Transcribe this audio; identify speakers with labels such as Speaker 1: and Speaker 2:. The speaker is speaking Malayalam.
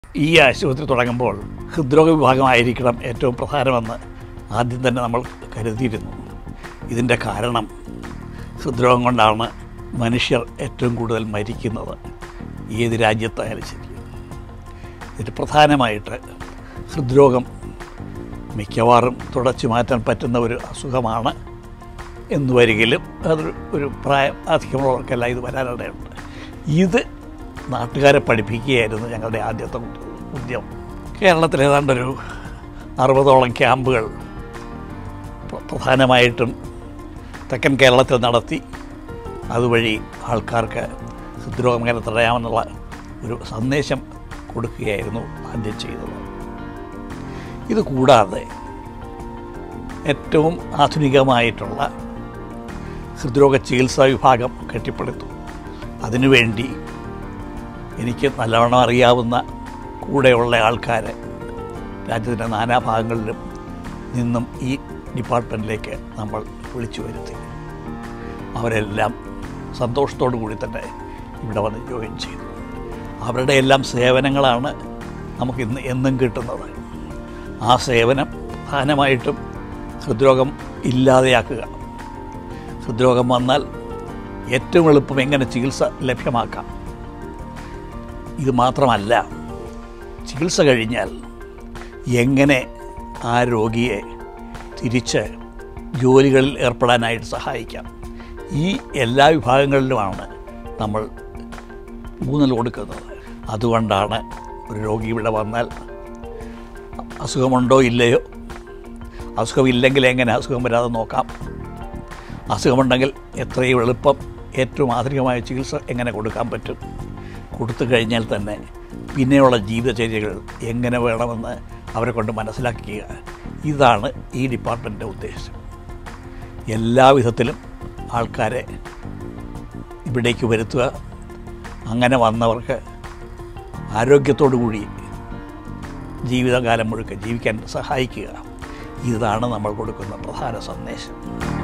Speaker 1: ഈ ആശുപത്രി തുടങ്ങുമ്പോൾ ഹൃദ്രോഗ വിഭാഗമായിരിക്കണം ഏറ്റവും പ്രധാനമെന്ന് ആദ്യം തന്നെ നമ്മൾ കരുതിയിരുന്നു ഇതിൻ്റെ കാരണം ഹൃദ്രോഗം കൊണ്ടാണ് മനുഷ്യർ ഏറ്റവും കൂടുതൽ മരിക്കുന്നത് ഏത് രാജ്യത്തായാലും ശരി ഇതിന് പ്രധാനമായിട്ട് ഹൃദ്രോഗം മിക്കവാറും തുടച്ചു മാറ്റാൻ പറ്റുന്ന ഒരു അസുഖമാണ് എന്ന് വരികിലും അത് ഒരു പ്രായം അധികമുള്ളവർക്കെല്ലാം ഇത് വരാനിടയുണ്ട് ഇത് നാട്ടുകാരെ പഠിപ്പിക്കുകയായിരുന്നു ഞങ്ങളുടെ ആദ്യത്തെ ഉദ്യമം കേരളത്തിൽ ഏതാണ്ടൊരു അറുപതോളം ക്യാമ്പുകൾ പ്ര- പ്രധാനമായിട്ടും തെക്കൻ കേരളത്തിൽ നടത്തി അതുവഴി ആൾക്കാർക്ക് ഹൃദ്രോഗം എങ്ങനെ തടയാമെന്നുള്ള ഒരു സന്ദേശം കൊടുക്കുകയായിരുന്നു ആദ്യം ചെയ്തത് ഇത് കൂടാതെ ഏറ്റവും ആധുനികമായിട്ടുള്ള ഹൃദ്രോഗ ചികിത്സാ വിഭാഗം കെട്ടിപ്പടുത്തു അതിനുവേണ്ടി എനിക്ക് നല്ലവണ്ണം അറിയാവുന്ന കൂടെയുള്ള ആൾക്കാരെ രാജ്യത്തിൻ്റെ നാനാഭാഗങ്ങളിലും നിന്നും ഈ ഡിപ്പാർട്ട്മെൻറ്റിലേക്ക് നമ്മൾ വിളിച്ചു വരുത്തി അവരെല്ലാം സന്തോഷത്തോടു കൂടി തന്നെ ഇവിടെ വന്ന് ജോയിൻ ചെയ്തു അവരുടെ എല്ലാം സേവനങ്ങളാണ് നമുക്ക് ഇന്ന് എന്നും കിട്ടുന്നത് ആ സേവനം പ്രധാനമായിട്ടും ഹൃദ്രോഗം ഇല്ലാതെയാക്കുക ഹൃദ്രോഗം വന്നാൽ ഏറ്റവും എളുപ്പം എങ്ങനെ ചികിത്സ ലഭ്യമാക്കാം ഇത് മാത്രമല്ല ചികിത്സ കഴിഞ്ഞാൽ എങ്ങനെ ആ രോഗിയെ തിരിച്ച് ജോലികളിൽ ഏർപ്പെടാനായിട്ട് സഹായിക്കാം ഈ എല്ലാ വിഭാഗങ്ങളിലുമാണ് നമ്മൾ ഊന്നൽ കൊടുക്കുന്നത് അതുകൊണ്ടാണ് ഒരു രോഗി ഇവിടെ വന്നാൽ അസുഖമുണ്ടോ ഇല്ലയോ അസുഖമില്ലെങ്കിൽ എങ്ങനെ അസുഖം വരാതെ നോക്കാം അസുഖമുണ്ടെങ്കിൽ എത്രയും എളുപ്പം ഏറ്റവും ആധുനികമായ ചികിത്സ എങ്ങനെ കൊടുക്കാൻ പറ്റും കൊടുത്തു കഴിഞ്ഞാൽ തന്നെ പിന്നെയുള്ള ജീവിതചര്യകൾ എങ്ങനെ വേണമെന്ന് അവരെ കൊണ്ട് മനസ്സിലാക്കുക ഇതാണ് ഈ ഡിപ്പാർട്ട്മെൻറ്റിൻ്റെ ഉദ്ദേശം എല്ലാ വിധത്തിലും ആൾക്കാരെ ഇവിടേക്ക് വരുത്തുക അങ്ങനെ വന്നവർക്ക് ആരോഗ്യത്തോടു കൂടി ജീവിതകാലം മുഴുക്കെ ജീവിക്കാൻ സഹായിക്കുക ഇതാണ് നമ്മൾ കൊടുക്കുന്ന പ്രധാന സന്ദേശം